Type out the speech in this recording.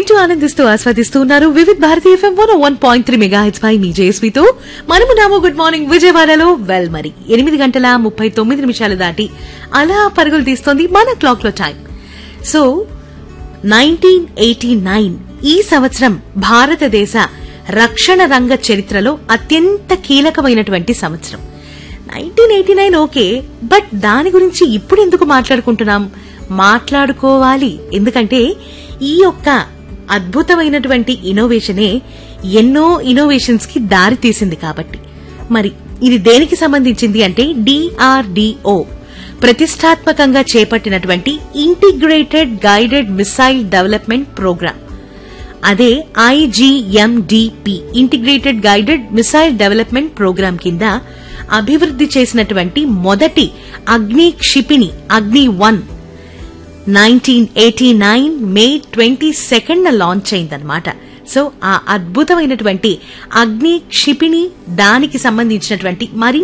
వింటూ ఆనందిస్తూ ఆస్వాదిస్తూ ఉన్నారు Vividh Bharati FM one one point three mega హెచ్ పై మీ జేఎస్పీతో మనము నాము గుడ్ మార్నింగ్ విజయవాడలో వెల్ మరి ఎనిమిది గంటల ముప్పై తొమ్మిది నిమిషాలు దాటి అలా పరుగులు తీస్తోంది మన క్లాక్ లో time so nineteen eighty nine ఈ సంవత్సరం భారతదేశ రక్షణ రంగ చరిత్రలో అత్యంత కీలకమైనటువంటి సంవత్సరం nineteen eighty nine okay but దాని గురించి ఇప్పుడు ఎందుకు మాట్లాడుకుంటున్నాం మాట్లాడుకోవాలి ఎందుకంటే ఈ యొక్క అద్భుతమైనటువంటి ఇన్నోవేషనే ఎన్నో ఇన్నోవేషన్స్ కి దారి తీసింది కాబట్టి మరి ఇది దేనికి సంబంధించింది అంటే డిఆర్డిఓ ప్రతిష్టాత్మకంగా చేపట్టినటువంటి integrated guided missile development program అదే IGMDP integrated guided missile development program కింద అభివృద్ది చేసినటువంటి మొదటి అగ్ని క్షిపిణి Agni one nineteen eighty nine May twenty second launch అయిందనమాట సో ఆ అద్భుతమైనటువంటి అగ్ని క్షిపిణి దానికి సంబంధించినటువంటి మరి